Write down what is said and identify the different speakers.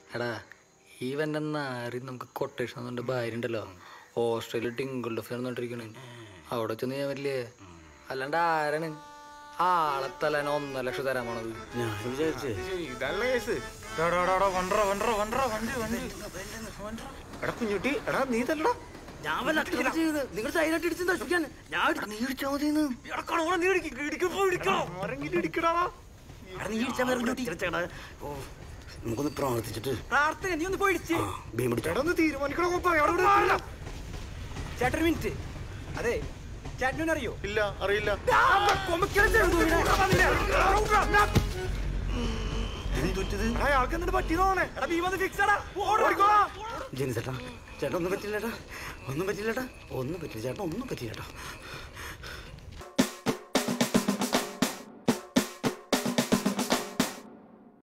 Speaker 1: എടാ ഈവൻ്റെ നാരി നമുക്ക് കൊട്ടേഷൻ എന്നുണ്ട് ഭാര്യ ഉണ്ടല്ലോ ഓസ്ട്രേലിയ ടിങ്കിളുടെ ഫെയർ എന്നിട്ടിരിക്കണ് അവിടെ ചെന്ന് ഞാൻ വരില്ലേ അല്ലാണ്ട് ആരാണ് ആളെ തലേന ഒന്നര ലക്ഷം തരാൻ പോണത്
Speaker 2: ഞാൻ വിചാരിച്ചേ
Speaker 3: ഇതല്ല കേസ് വണ്ടറ വണ്ടറ വണ്ടറ വണ്ടി വണ്ടി എടാ കുഞ്ഞുട്ടി എടാ നീ തല്ലടാ
Speaker 2: ഞാൻ വല്ല അട്ടില്ല ചെയ്ത് നിങ്ങൾ സൈലന്റ് ഇടിച്ച് നശിപ്പിക്കാൻ ഞാൻ ഇടി-
Speaker 1: നീ ഇടിച്ചാ മതി
Speaker 2: നീ ഇടിക്ക്, ഇടിക്കുമ്പോ ഇടിക്കോ.
Speaker 3: ആരെങ്കിലും ഇടിക്കടാ
Speaker 2: എടാ, നീ ഇടിച്ചാ വേറെ ഇടി. ചേട്ടാ, ഓ, നമുക്കൊന്ന് പ്രാർത്ഥിച്ചിട്ട്
Speaker 4: പ്രാർത്ഥന നീ ഒന്ന് പോയി ഇടിച്ച്
Speaker 2: ആ ഭീം പിടിച്ചോ
Speaker 3: എടാ ഒന്ന് തീരുമാനിക്കണ കൊപ്പ അവിടെ ഇവിടെ ഇരിക്കില്ല.
Speaker 4: ചേട്ടൻ മിനിറ്റ് അതെ ചേട്ടനും അറിയോ
Speaker 3: ഇല്ല അറിയില്ല അയാൾക്ക് എന്നിട്ട് പറ്റിയതോണേ
Speaker 4: എടാ നീ വന്ന് ഫിക്സ് ആടാ
Speaker 2: ജെനി ചേട്ടാ ചേട്ടാ ഒന്നും പറ്റില്ല ചേട്ടാ ഒന്നും പറ്റില്ല ചേട്ടാ ഒന്നും പറ്റില്ല ചേട്ടാ ഒന്നും പറ്റില്ല ചേട്ടാ